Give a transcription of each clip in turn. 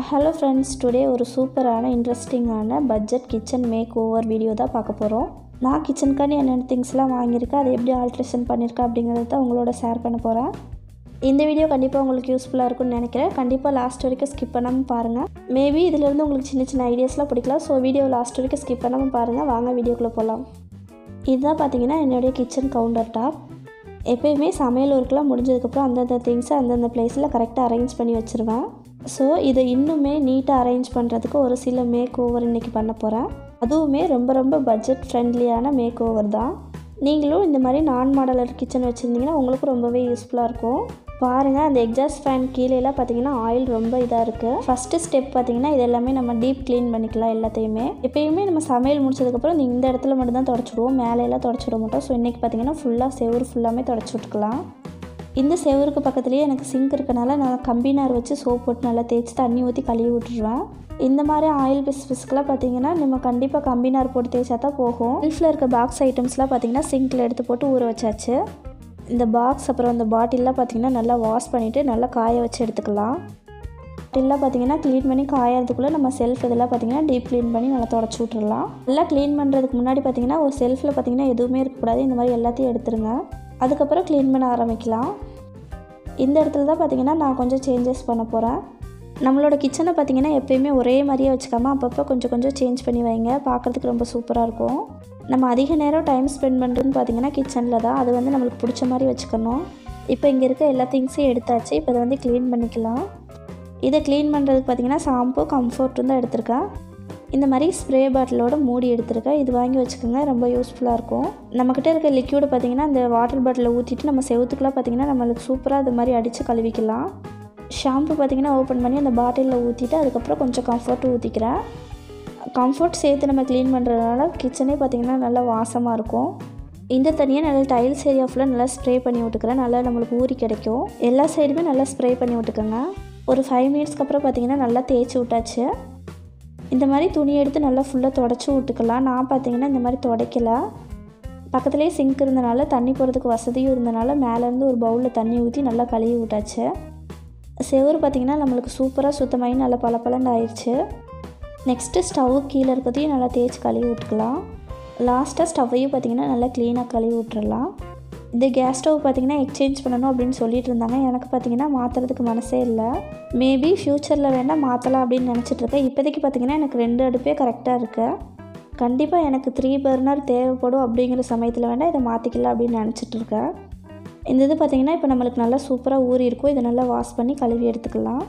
hello friends today ஒரு சூப்பரான இன்ட்ரெஸ்டிங்கான budget kitchen makeover video தான் பார்க்க போகிறோம் நான் கிச்சனுக்காண்டி என்னென்ன திங்ஸ்லாம் வாங்கியிருக்கேன் அதை எப்படி ஆல்ட்ரேஷன் பண்ணியிருக்கேன் அப்படிங்கிறத தான் உங்களோட ஷேர் பண்ண போகிறேன் இந்த வீடியோ கண்டிப்பாக உங்களுக்கு யூஸ்ஃபுல்லாக இருக்கும்னு நினைக்கிறேன் கண்டிப்பாக லாஸ்ட் வரைக்கும் ஸ்கிப் பண்ணாமல் பாருங்கள் மேபி இதிலிருந்து உங்களுக்கு சின்ன சின்ன ஐடியாஸ்லாம் பிடிக்கலாம் ஸோ வீடியோ லாஸ்ட் வரைக்கும் ஸ்கிப் பண்ணாமல் பாருங்கள் வாங்க வீடியோக்குள்ளே போகலாம் இதுதான் பார்த்தீங்கன்னா என்னுடைய கிச்சன் கவுண்டர் டாப் எப்பயுமே சமையல் ஒர்க்லாம் முடிஞ்சதுக்கப்புறம் அந்தந்த திங்ஸை அந்தந்த பிளேஸில் கரெக்டாக அரேஞ்ச் பண்ணி வச்சுருவேன் ஸோ இதை இன்னுமே நீட்டாக அரேஞ்ச் பண்ணுறதுக்கு ஒரு சில மேக் ஓவர் இன்றைக்கி பண்ண போகிறேன் அதுவுமே ரொம்ப ரொம்ப பட்ஜெட் ஃப்ரெண்ட்லியான மேக் ஓவர் தான் நீங்களும் இந்த மாதிரி நான் மாடலர் கிச்சன் வச்சுருந்தீங்கன்னா உங்களுக்கும் ரொம்பவே யூஸ்ஃபுல்லாக இருக்கும் பாருங்கள் அந்த எக்ஸாஸ்ட் ஃபேன் கீழேலாம் பார்த்தீங்கன்னா ஆயில் ரொம்ப இதாக இருக்குது ஃபஸ்ட்டு ஸ்டெப் பார்த்தீங்கன்னா இது எல்லாமே நம்ம டீப் க்ளீன் பண்ணிக்கலாம் எல்லாத்தையுமே எப்பயுமே நம்ம சமையல் முடிச்சதுக்கப்புறம் இந்த இடத்துல மட்டும் தான் தொடச்சிடுவோம் மேலையெல்லாம் தொடச்சி விட மாட்டோம் ஸோ இன்றைக்கி பார்த்தீங்கன்னா ஃபுல்லாக செவுறு ஃபுல்லாமே தொடச்சி விட்டுக்கலாம் இந்த செவருக்கு பக்கத்துலேயே எனக்கு சிங்க் இருக்கனால நான் கம்பினார் வச்சு சோப் போட்டு நல்லா தேய்ச்சி தண்ணி ஊற்றி கழுவி விட்டுருவேன் இந்த மாதிரி ஆயில் பிஸ் பிஸ்க்கெலாம் பார்த்தீங்கன்னா நம்ம கண்டிப்பாக கம்பினார் போட்டு தேய்ச்சா தான் போகும் ஷெல்ஃபில் இருக்க பாக்ஸ் ஐட்டம்ஸ்லாம் பார்த்தீங்கன்னா சிங்கில் எடுத்து போட்டு ஊற வச்சாச்சு இந்த பாக்ஸ் அப்புறம் அந்த பாட்டில்லாம் பார்த்தீங்கன்னா நல்லா வாஷ் பண்ணிவிட்டு நல்லா காய வச்சு எடுத்துக்கலாம் பாட்டில்லாம் பார்த்தீங்கன்னா க்ளீன் பண்ணி காயறதுக்குள்ளே நம்ம செல்ஃப் இதெல்லாம் பார்த்தீங்கன்னா டீப் க்ளீன் பண்ணி நல்லா தொடச்சி விட்டுறலாம் நல்லா க்ளீன் பண்ணுறதுக்கு முன்னாடி பார்த்தீங்கன்னா ஒரு செல்ஃபில் பார்த்தீங்கன்னா எதுவுமே இருக்கக்கூடாது இந்த மாதிரி எல்லாத்தையும் எடுத்துருங்க அதுக்கப்புறம் க்ளீன் பண்ண ஆரம்பிக்கலாம் இந்த இடத்துல தான் பார்த்தீங்கன்னா நான் கொஞ்சம் சேஞ்சஸ் பண்ண போகிறேன் நம்மளோட கிச்சனை பார்த்தீங்கன்னா எப்பயுமே ஒரே மாதிரியே வச்சுக்காம அப்பப்போ கொஞ்சம் கொஞ்சம் சேஞ்ச் பண்ணி வைங்க பார்க்குறதுக்கு ரொம்ப சூப்பராக இருக்கும் நம்ம அதிக நேரம் டைம் ஸ்பெண்ட் பண்ணுறதுன்னு பார்த்தீங்கன்னா கிச்சனில் தான் அது வந்து நம்மளுக்கு பிடிச்ச மாதிரி வச்சுக்கணும் இப்போ இங்கே இருக்க எல்லா திங்ஸையும் எடுத்தாச்சு இப்போ இதை வந்து க்ளீன் பண்ணிக்கலாம் இதை க்ளீன் பண்ணுறதுக்கு பார்த்தீங்கன்னா ஷாம்பு கம்ஃபர்ட்டும் தான் எடுத்திருக்கேன் இந்த மாதிரி ஸ்ப்ரே பாட்டிலோட மூடி எடுத்திருக்கேன் இது வாங்கி வச்சுக்கோங்க ரொம்ப யூஸ்ஃபுல்லாக இருக்கும் நம்மக்கிட்ட இருக்க லிக்யூடு பார்த்திங்கன்னா இந்த வாட்டர் பாட்டிலில் ஊற்றிட்டு நம்ம செவத்துக்குலாம் பார்த்திங்கன்னா நம்மளுக்கு சூப்பராக இது மாதிரி அடித்து கழுவிக்கலாம் ஷாம்பு பார்த்திங்கன்னா ஓப்பன் பண்ணி அந்த பாட்டிலில் ஊற்றிட்டு அதுக்கப்புறம் கொஞ்சம் கம்ஃபர்ட் ஊற்றிக்கிறேன் கம்ஃபர்ட் சேர்த்து நம்ம க்ளீன் பண்ணுறதுனால கிச்சனே பார்த்திங்கன்னா நல்லா வாசமாக இருக்கும் இந்த தனியாக நல்லா டைல்ஸ் ஏரியா ஃபுல்லாக நல்லா ஸ்ப்ரே பண்ணி விட்டுக்கிறேன் நல்லா நம்மளுக்கு ஊறி கிடைக்கும் எல்லா சைடுமே நல்லா ஸ்ப்ரே பண்ணி விட்டுக்கோங்க ஒரு ஃபைவ் மினிட்ஸ்க்கு அப்புறம் பார்த்திங்கன்னா நல்லா தேய்ச்சி விட்டாச்சு இந்த மாதிரி துணி எடுத்து நல்லா ஃபுல்லாக தொடச்சி விட்டுக்கலாம் நான் பார்த்தீங்கன்னா இந்த மாதிரி துடைக்கல பக்கத்துலேயே சிங்க் இருந்தனால தண்ணி போகிறதுக்கு வசதியும் இருந்தனால மேலேருந்து ஒரு பவுலில் தண்ணி ஊற்றி நல்லா கழுவி விட்டாச்சு செவரு பார்த்திங்கன்னா நம்மளுக்கு சூப்பராக சுத்தமாகி நல்லா பளபளன்னு ஆயிடுச்சு நெக்ஸ்ட்டு ஸ்டவ் கீழே இருக்கிறதையும் நல்லா தேய்ச்சி கழுவி விட்டுக்கலாம் லாஸ்ட்டாக ஸ்டவ்வையும் பார்த்திங்கன்னா நல்லா க்ளீனாக கழுவி விட்டுறலாம் இந்த கேஸ் ஸ்டவ் பார்த்திங்கன்னா எக்ஸ்சேஞ்ச் பண்ணணும் அப்படின்னு சொல்லிட்டு இருந்தாங்க எனக்கு பார்த்திங்கன்னா மாற்றுறதுக்கு மனசே இல்லை மேபி ஃப்யூச்சரில் வேணால் மாற்றலாம் அப்படின்னு நினச்சிட்ருக்கேன் இப்போதைக்கு பார்த்திங்கன்னா எனக்கு ரெண்டு அடுப்பே கரெக்டாக இருக்குது கண்டிப்பாக எனக்கு த்ரீ பர்னர் தேவைப்படும் அப்படிங்கிற சமயத்தில் வேணால் இதை மாற்றிக்கலாம் அப்படின்னு நினச்சிட்ருக்கேன் இந்த இது பார்த்திங்கன்னா இப்போ நம்மளுக்கு நல்லா சூப்பராக ஊறி இருக்கும் இதை நல்லா வாஷ் பண்ணி கழுவி எடுத்துக்கலாம்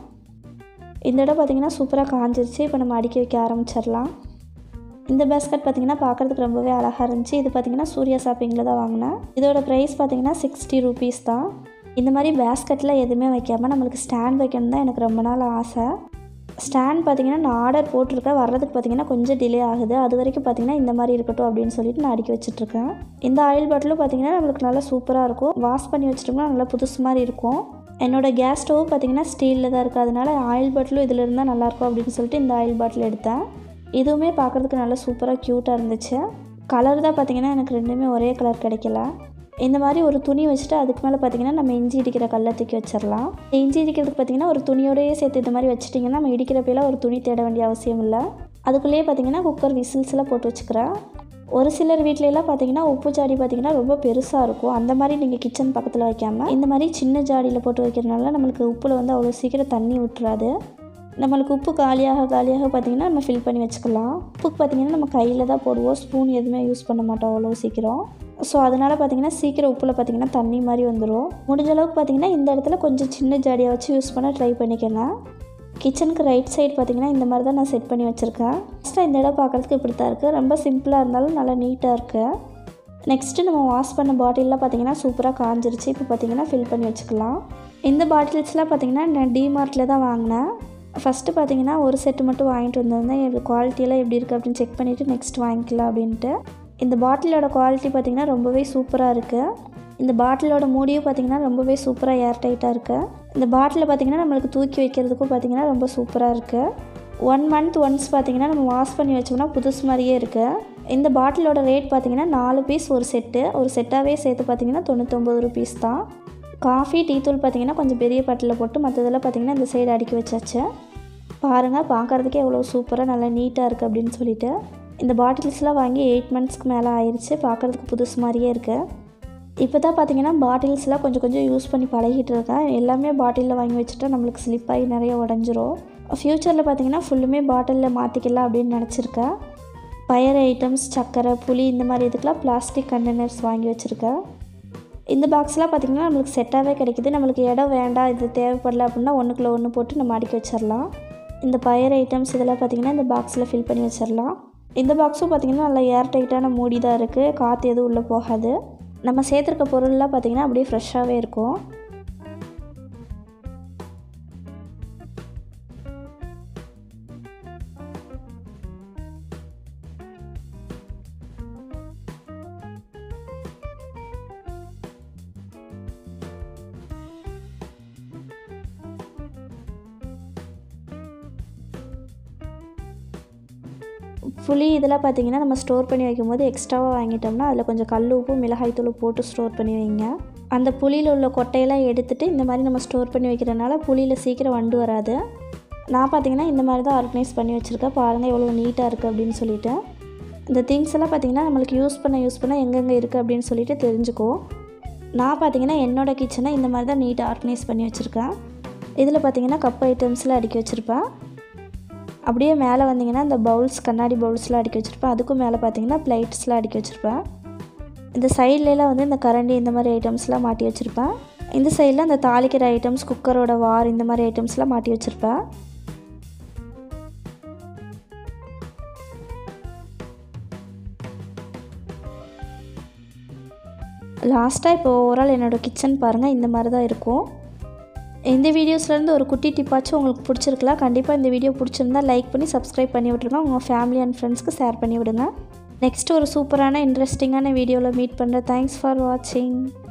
இந்த இடம் பார்த்திங்கன்னா சூப்பராக காஞ்சிருச்சு இப்போ நம்ம அடுக்கி வைக்க ஆரம்பிச்சிடலாம் இந்த பேஸ்கட் பார்த்திங்கன்னா பார்க்குறதுக்கு ரொம்பவே அழகாக இருந்துச்சு இது பார்த்திங்கன்னா சூர்யா ஷாப்பிங்கில் தான் வாங்கினேன் இதோட ப்ரைஸ் பார்த்திங்கன்னா சிக்ஸ்டி ருபீஸ் தான் இந்த மாதிரி பேஸ்கெட்டில் எதுவுமே வைக்காமல் நம்மளுக்கு ஸ்டாண்ட் வைக்கணும் தான் எனக்கு ரொம்ப நாள் ஆசை ஸ்டாண்ட் பார்த்திங்கன்னா நான் ஆர்டர் போட்டிருக்கேன் வர்றதுக்கு பார்த்திங்கன்னா கொஞ்சம் டிலே ஆகுது அது வரைக்கும் பார்த்திங்கன்னா இந்த மாதிரி இருக்கட்டும் அப்படின்னு சொல்லிட்டு நான் அடுக்கி வச்சுட்ருக்கேன் இந்த ஆயில் பாட்டிலும் பார்த்திங்கன்னா நம்மளுக்கு நல்லா சூப்பராக இருக்கும் வாஷ் பண்ணி வச்சிட்டோம்னா நல்லா புதுசு மாதிரி இருக்கும் என்னோடய கேஸ் ஸ்டவ் பார்த்திங்கன்னா ஸ்டீலில் தான் இருக்குது அதனால ஆயில் பாட்டிலும் இதில் இருந்தால் நல்லாயிருக்கும் அப்படின்னு சொல்லிட்டு இந்த ஆயில் பாட்டில் எடுத்தேன் இதுவுமே பார்க்குறதுக்கு நல்லா சூப்பராக க்யூட்டாக இருந்துச்சு கலர் தான் பார்த்திங்கன்னா எனக்கு ரெண்டுமே ஒரே கலர் கிடைக்கல இந்த மாதிரி ஒரு துணி வச்சுட்டு அதுக்கு மேலே பார்த்திங்கன்னா நம்ம இஞ்சி இடிக்கிற கல்லை தூக்கி வச்சிடலாம் இஞ்சி இடிக்கிறதுக்கு பார்த்திங்கன்னா ஒரு துணியோடையே சேர்த்து இந்த மாதிரி வச்சுட்டிங்கன்னா நம்ம இடிக்கிறப்பெல்லாம் ஒரு துணி தேட வேண்டிய அவசியம் இல்லை அதுக்குள்ளேயே பார்த்திங்கன்னா குக்கர் விசில்ஸ்லாம் போட்டு வச்சுக்கிறேன் ஒரு சிலர் வீட்லலாம் பார்த்தீங்கன்னா உப்பு ஜாடி பார்த்தீங்கன்னா ரொம்ப பெருசாக இருக்கும் அந்த மாதிரி நீங்கள் கிச்சன் பக்கத்தில் வைக்காமல் இந்த மாதிரி சின்ன ஜாடியில் போட்டு வைக்கிறதுனால நம்மளுக்கு உப்பில் வந்து அவ்வளோ சீக்கிரம் தண்ணி விட்டுறாது நம்மளுக்கு உப்பு காலியாக காலியாக பார்த்திங்கன்னா நம்ம ஃபில் பண்ணி வச்சுக்கலாம் உப்புக்கு பார்த்திங்கன்னா நம்ம கையில் தான் போடுவோம் ஸ்பூன் எதுவுமே யூஸ் பண்ண மாட்டோம் அவ்வளோ சீக்கிரம் ஸோ அதனால் பார்த்திங்கன்னா சீக்கிரம் உப்பில் பார்த்திங்கன்னா தண்ணி மாதிரி வந்துடும் முடிஞ்ச அளவுக்கு பார்த்திங்கன்னா இந்த இடத்துல கொஞ்சம் சின்ன ஜாடியாக வச்சு யூஸ் பண்ண ட்ரை பண்ணிக்கோங்க கிச்சனுக்கு ரைட் சைடு பார்த்திங்கன்னா இந்த மாதிரி தான் நான் செட் பண்ணி வச்சுருக்கேன் ஃபஸ்ட்டாக இந்த இடம் பார்க்குறதுக்கு இப்படி தான் இருக்குது ரொம்ப சிம்பிளாக இருந்தாலும் நல்லா நீட்டாக இருக்குது நெக்ஸ்ட்டு நம்ம வாஷ் பண்ண பாட்டிலெலாம் பார்த்திங்கன்னா சூப்பராக காஞ்சிருச்சு இப்போ பார்த்திங்கன்னா ஃபில் பண்ணி வச்சுக்கலாம் இந்த பாட்டில்ஸ்லாம் பார்த்திங்கன்னா நான் டிமார்ட்டில் தான் வாங்கினேன் ஃபஸ்ட்டு பார்த்தீங்கன்னா ஒரு செட்டு மட்டும் வாங்கிட்டு வந்திருந்தேன் எனக்கு குவாலிட்டியெல்லாம் எப்படி இருக்குது அப்படின்னு செக் பண்ணிவிட்டு நெக்ஸ்ட் வாங்கிக்கலாம் அப்படின்ட்டு இந்த பாட்டிலோட குவாலிட்டி பார்த்திங்கன்னா ரொம்பவே சூப்பராக இருக்குது இந்த பாட்டிலோட மூடியும் பார்த்திங்கன்னா ரொம்பவே சூப்பராக ஏர் டைட்டாக இருக்குது இந்த பாட்டிலை பார்த்திங்கன்னா நம்மளுக்கு தூக்கி வைக்கிறதுக்கும் பார்த்திங்கன்னா ரொம்ப சூப்பராக இருக்குது ஒன் மந்த் ஒன்ஸ் பார்த்திங்கன்னா நம்ம வாஷ் பண்ணி வச்சோம்னா புதுசு மாதிரியே இருக்குது இந்த பாட்டிலோட ரேட் பார்த்திங்கன்னா நாலு பீஸ் ஒரு செட்டு ஒரு செட்டாகவே சேர்த்து பார்த்திங்கன்னா தொண்ணூற்றொம்பது ருபீஸ் தான் காஃபி டீ தூள் பார்த்திங்கன்னா கொஞ்சம் பெரிய பாட்டிலில் போட்டு மற்றதெல்லாம் பார்த்திங்கன்னா இந்த சைடு அடுக்கி வச்சாச்சு பாருங்கள் பார்க்குறதுக்கே எவ்வளோ சூப்பராக நல்லா நீட்டாக இருக்குது அப்படின்னு சொல்லிட்டு இந்த பாட்டில்ஸ்லாம் வாங்கி எயிட் மந்த்ஸ்க்கு மேலே ஆயிடுச்சு பார்க்குறதுக்கு புதுசு மாதிரியே இருக்குது இப்போ தான் பார்த்தீங்கன்னா பாட்டில்ஸ்லாம் கொஞ்சம் கொஞ்சம் யூஸ் பண்ணி பழகிட்டு இருக்கேன் எல்லாமே பாட்டிலில் வாங்கி வச்சுட்டா நம்மளுக்கு ஸ்லிப் ஆகி நிறைய உடஞ்சிரும் ஃப்யூச்சரில் பார்த்தீங்கன்னா ஃபுல்லுமே பாட்டிலில் மாற்றிக்கலாம் அப்படின்னு நினச்சிருக்கேன் பயர் ஐட்டம்ஸ் சர்க்கரை புளி இந்த மாதிரி இதுக்கெலாம் பிளாஸ்டிக் கண்டெய்னர்ஸ் வாங்கி வச்சுருக்கேன் இந்த பாக்ஸ்லாம் பார்த்திங்கன்னா நம்மளுக்கு செட்டாகவே கிடைக்குது நம்மளுக்கு இடம் வேண்டாம் இது தேவைப்படல அப்படின்னா ஒன்றுக்குள்ளே ஒன்று போட்டு நம்ம அடுக்கி வச்சிடலாம் இந்த பயர் ஐட்டம்ஸ் இதெல்லாம் பார்த்திங்கன்னா இந்த பாக்ஸில் ஃபில் பண்ணி வச்சிடலாம் இந்த பாக்ஸும் பார்த்திங்கன்னா நல்லா ஏர் டைட்டான மூடி தான் இருக்குது காற்று எதுவும் உள்ளே போகாது நம்ம சேர்த்துருக்க பொருள்லாம் பார்த்திங்கன்னா அப்படியே ஃப்ரெஷ்ஷாகவே இருக்கும் புளி இதெல்லாம் பார்த்தீங்கன்னா நம்ம ஸ்டோர் பண்ணி வைக்கும்போது எக்ஸ்ட்ராவாக வாங்கிட்டோம்னா அதில் கொஞ்சம் கல் உப்பு மிளகாய்த்தூள் போட்டு ஸ்டோர் பண்ணி வைங்க அந்த புளியில் உள்ள கொட்டையெல்லாம் எடுத்துகிட்டு இந்த மாதிரி நம்ம ஸ்டோர் பண்ணி வைக்கிறனால புளியில் சீக்கிரம் வண்டு வராது நான் பார்த்தீங்கன்னா இந்த மாதிரி தான் ஆர்கனைஸ் பண்ணி வச்சுருக்கேன் பாருங்கள் எவ்வளோ நீட்டாக இருக்குது அப்படின்னு சொல்லிட்டு இந்த திங்ஸ் எல்லாம் பார்த்திங்கன்னா நம்மளுக்கு யூஸ் பண்ண யூஸ் பண்ண எங்கெங்கே இருக்குது அப்படின்னு சொல்லிட்டு தெரிஞ்சுக்கோ நான் பார்த்தீங்கன்னா என்னோடய கிச்சனை இந்த மாதிரி தான் நீட்டாக ஆர்கனைஸ் பண்ணி வச்சுருக்கேன் இதில் பார்த்தீங்கன்னா கப் ஐட்டம்ஸ்லாம் அடுக்கி வச்சுருப்பேன் அப்படியே மேலே வந்தீங்கன்னா இந்த பவுல்ஸ் கண்ணாடி பவுல்ஸ்லாம் அடுக்கி வச்சுருப்பேன் அதுக்கும் மேலே பார்த்தீங்கன்னா பிளேட்ஸ்லாம் அடுக்கி வச்சுருப்பேன் இந்த சைட்லலாம் வந்து இந்த கரண்டி இந்த மாதிரி ஐட்டம்ஸ்லாம் மாட்டி வச்சுருப்பேன் இந்த சைடில் அந்த தாளிக்கிற ஐட்டம்ஸ் குக்கரோட வார் இந்த மாதிரி ஐட்டம்ஸ்லாம் மாட்டி வச்சுருப்பேன் லாஸ்ட்டாக இப்போ ஓவரால் என்னோடய கிச்சன் பாருங்கள் இந்த மாதிரி தான் இருக்கும் இந்த வீடியோஸ்லேருந்து ஒரு குட்டி டிப்பாச்சும் உங்களுக்கு பிடிச்சிருக்கலாம் கண்டிப்பாக இந்த வீடியோ பிடிச்சிருந்தா லைக் பண்ணி சப்ஸ்கிரைப் பண்ணி விட்ருங்க உங்கள் ஃபேமிலி அண்ட் ஃப்ரெண்ட்ஸ்க்கு ஷேர் பண்ணி விடுங்க நெக்ஸ்ட் ஒரு சூப்பரான இன்ட்ரெஸ்டிங்கான வீடியோவில் மீட் பண்ணுறேன் தேங்க்ஸ் ஃபார் வாட்சிங்